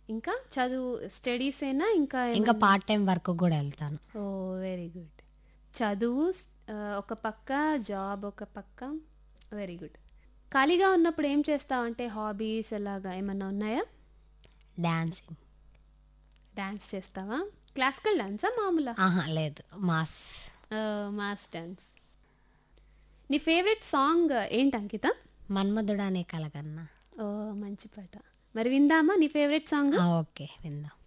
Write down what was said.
ఇంకా చదువు స్టడీసేనా ఇంకా ఇంకా పార్ట్ టైం వర్క్ కూడా వెళ్తాను ఓ వెరీ గుడ్ చదువు ఆ, ఒక పక్క జాబ్ ఒక పక్క వెరీ గుడ్ ఖాళీగా ఉన్నప్పుడు ఏం చేస్తావు అంటే హాబీస్ ఎలాగా ఏమన్నా ఉన్నాయా డాన్సింగ్ డాన్స్ చేస్తావా క్లాసికల్ డాన్సా మామూలా ఆహా లేదు మాస్ మాస్ డాన్స్ నీ ఫేవరెట్ సాంగ్ ఏంటి అంకిత మన్మధుడు అనే కలగన్నా ఓ మంచి పాట మరి విందామా నీ ఫేవరెట్ సాంగ్ ఆ, ఓకే విందాం